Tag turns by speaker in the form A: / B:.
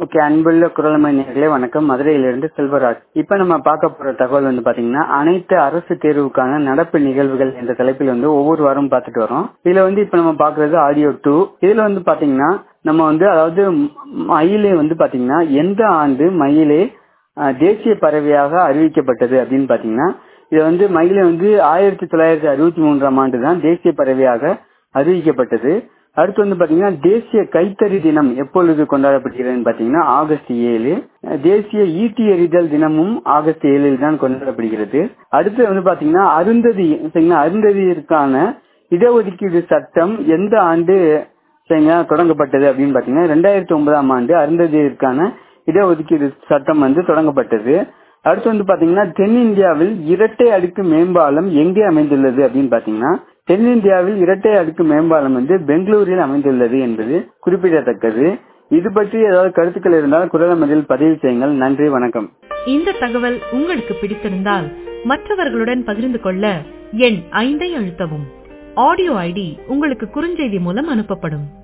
A: okay அன்புள்ள குரலமை நேர்களே வணக்கம் மதுரையிலிருந்து செல்வராஜ் இப்ப நம்ம பார்க்க போற தகவல் வந்து பாத்தீங்கன்னா அனைத்து அரசு தேர்வுக்கான நடப்பு நிகழ்வுகள் என்ற தலைப்பில் வந்து ஒவ்வொரு வாரம் பார்த்துட்டு வரோம் இதுல வந்து இப்ப நம்ம பாக்குறது ஆடியோ டூ இதுல வந்து பாத்தீங்கன்னா நம்ம வந்து அதாவது மயிலே வந்து பாத்தீங்கன்னா எந்த ஆண்டு மயிலே அஹ், தேசிய பறவையாக அறிவிக்கப்பட்டது அப்படின்னு பாத்தீங்கன்னா இது வந்து மயிலை வந்து ஆயிரத்தி தொள்ளாயிரத்தி அறுபத்தி மூன்றாம் ஆண்டு தான் தேசிய பறவையாக அறிவிக்கப்பட்டது அடுத்து வந்து பாத்தீங்கன்னா தேசிய கைத்தறி தினம் எப்பொழுது கொண்டாடப்படுகிறதுன்னு பாத்தீங்கன்னா ஆகஸ்ட் ஏழு தேசிய ஈட்டி எறிதல் தினமும் ஆகஸ்ட் ஏழில் தான் கொண்டாடப்படுகிறது அடுத்து வந்து பாத்தீங்கன்னா அருந்ததி சரிங்களா அருந்ததியிற்கான இடஒதுக்கீடு சட்டம் எந்த ஆண்டு சரிங்களா தொடங்கப்பட்டது அப்படின்னு பாத்தீங்கன்னா ரெண்டாயிரத்தி ஒன்பதாம் ஆண்டு அருந்ததியிற்கான இடஒதுக்கீடு சட்டம் வந்து தொடங்கப்பட்டது அடுத்து வந்து பாத்தீங்கன்னா தென்னிந்தியாவில் இரட்டை அடுக்கு மேம்பாலம் எங்கே அமைந்துள்ளது அப்படின்னு பாத்தீங்கன்னா தென்னிந்தியாவில் இரட்டை அடுக்கு மேம்பாலம் வந்து பெங்களூரில் அமைந்துள்ளது என்பது குறிப்பிடத்தக்கது இது பற்றி ஏதாவது கருத்துக்கள் இருந்தால் குரலமதில் பதிவு செய்யுங்கள் நன்றி வணக்கம்
B: இந்த தகவல் உங்களுக்கு பிடித்திருந்தால் மற்றவர்களுடன் பகிர்ந்து கொள்ள எண் ஐந்தை அழுத்தவும் ஆடியோ ஐடி உங்களுக்கு குறுஞ்செய்தி மூலம் அனுப்பப்படும்